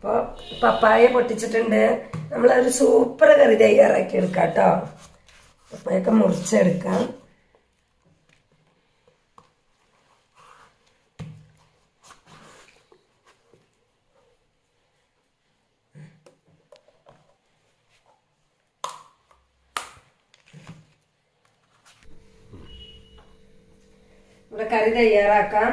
അപ്പോൾ പപ്പായ പൊട്ടിച്ചിട്ടുണ്ട് നമ്മളൊരു സൂപ്പർ കറി തയ്യാറാക്കി എടുക്കാം കേട്ടോ പപ്പായൊക്കെ മുറിച്ചെടുക്കാം ഇവിടെ കറി തയ്യാറാക്കാം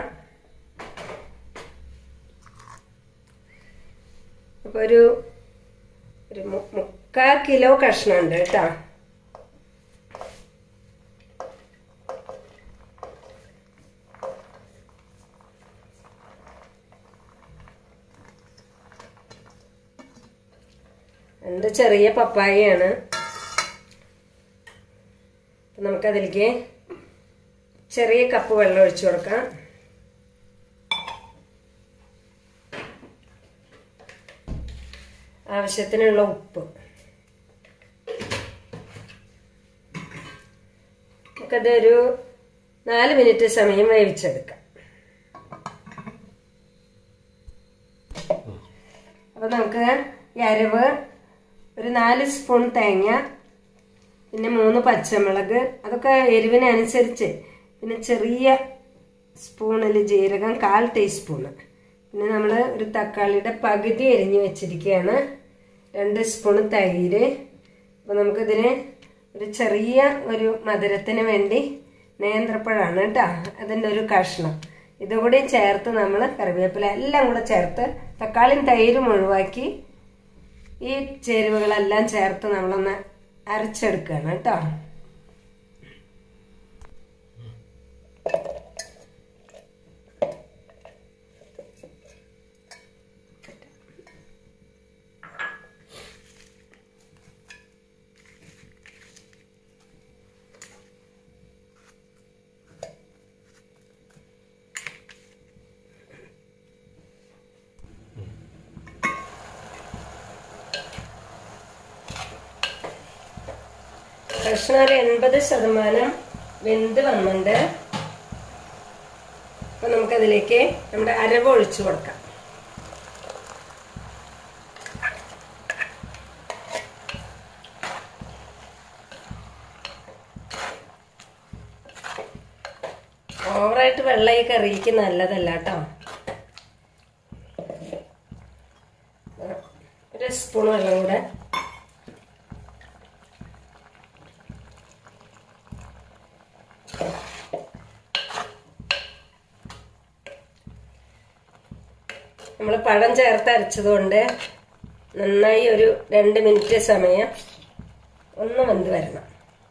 അപ്പൊ ഒരു ഒരു മു- മുക്കാ കിലോ കഷ്ണം ഉണ്ട് കേട്ടോ രണ്ട് ചെറിയ പപ്പായയാണ് അപ്പൊ നമുക്കതിലേക്ക് ചെറിയ കപ്പ് വെള്ളം ഒഴിച്ചു കൊടുക്കാം ആവശ്യത്തിനുള്ള ഉപ്പ് നമുക്കത് ഒരു നാല് മിനിറ്റ് സമയം വേവിച്ചെടുക്കാം അപ്പൊ നമുക്ക് ഈ അരവ് ഒരു നാല് സ്പൂൺ തേങ്ങ പിന്നെ മൂന്ന് പച്ചമുളക് അതൊക്കെ എരിവിനനുസരിച്ച് പിന്നെ ചെറിയ സ്പൂണിൽ ജീരകം കാൽ ടീസ്പൂണ് പിന്നെ നമ്മൾ ഒരു തക്കാളിയുടെ പകുതി എരിഞ്ഞു വെച്ചിരിക്കുകയാണ് രണ്ട് സ്പൂൺ തൈര് അപ്പോൾ നമുക്കിതിന് ഒരു ചെറിയ ഒരു മധുരത്തിന് വേണ്ടി നേന്ത്രപ്പഴമാണ് കേട്ടോ അതിൻ്റെ ഒരു കഷ്ണം ഇതുകൂടി ചേർത്ത് നമ്മൾ കറിവേപ്പില എല്ലാം കൂടെ ചേർത്ത് തക്കാളിയും തൈരും ഒഴിവാക്കി ഈ ചേരുവകളെല്ലാം ചേർത്ത് നമ്മളൊന്ന് അരച്ചെടുക്കുകയാണ് കേട്ടോ കഷ്ണം ഒരു എൺപത് ശതമാനം വെന്ത് വന്നിട്ടുണ്ട് അപ്പൊ നമുക്കതിലേക്ക് നമ്മുടെ അരവ് ഒഴിച്ചു കൊടുക്കാം ഓവറായിട്ട് വെള്ളം ഈ കറിക്ക് നല്ലതല്ല കേട്ടോ ഒരു സ്പൂൺ വെള്ളം കൂടെ നമ്മൾ പഴം ചേർത്ത് അരച്ചതുകൊണ്ട് നന്നായി ഒരു രണ്ട് മിനിറ്റ് സമയം ഒന്ന് വെന്ത് വരണം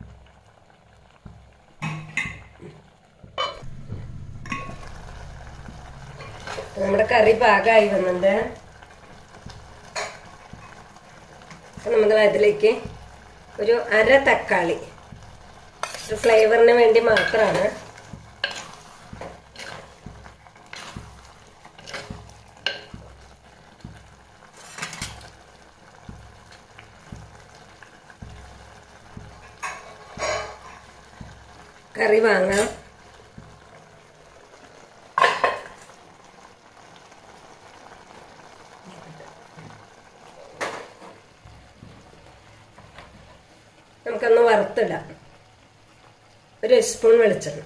നമ്മുടെ കറി പാകമായി വന്നിട്ടുണ്ട് നമുക്ക് അതിലേക്ക് ഒരു അര തക്കാളി ഒരു ഫ്ലേവറിന് വേണ്ടി മാത്രമാണ് കറി വാങ്ങാം നമുക്കൊന്ന് വറുത്തിടാം ഒരു സ്പൂൺ വെളിച്ചെണ്ണ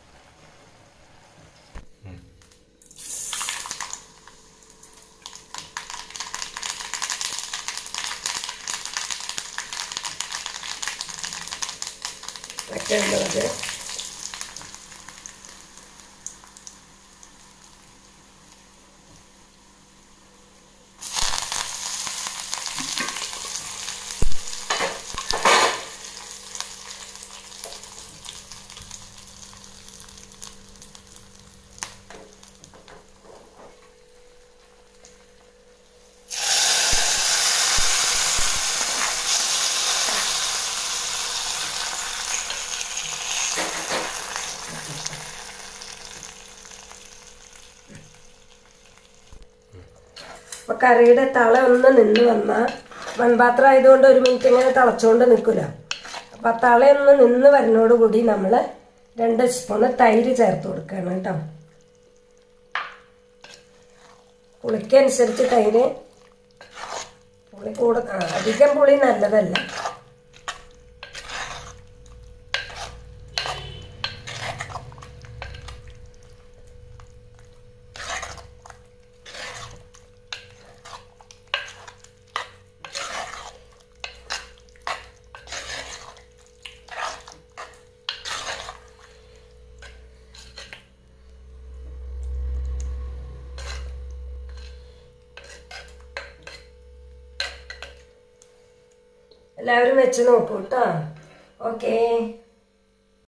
വറ്റുള്ളത് അപ്പൊ കറിയുടെ തള ഒന്ന് നിന്ന് വന്ന മൺപാത്രം ആയതുകൊണ്ട് ഒരു മിനിറ്റ് ഇങ്ങനെ തിളച്ചുകൊണ്ട് നിൽക്കില്ല അപ്പൊ ആ തളയൊന്ന് നിന്ന് വരുന്നോടുകൂടി നമ്മൾ രണ്ട് സ്പൂണ് തൈര് ചേർത്ത് കൊടുക്കണം കേട്ടോ പുളിക്കനുസരിച്ച് തൈര് പുളി കൂടെ ആ, അധികം പുളി നല്ലതല്ല എല്ലാവരും വെച്ച് നോക്കൂ കേട്ടോ ഓക്കേ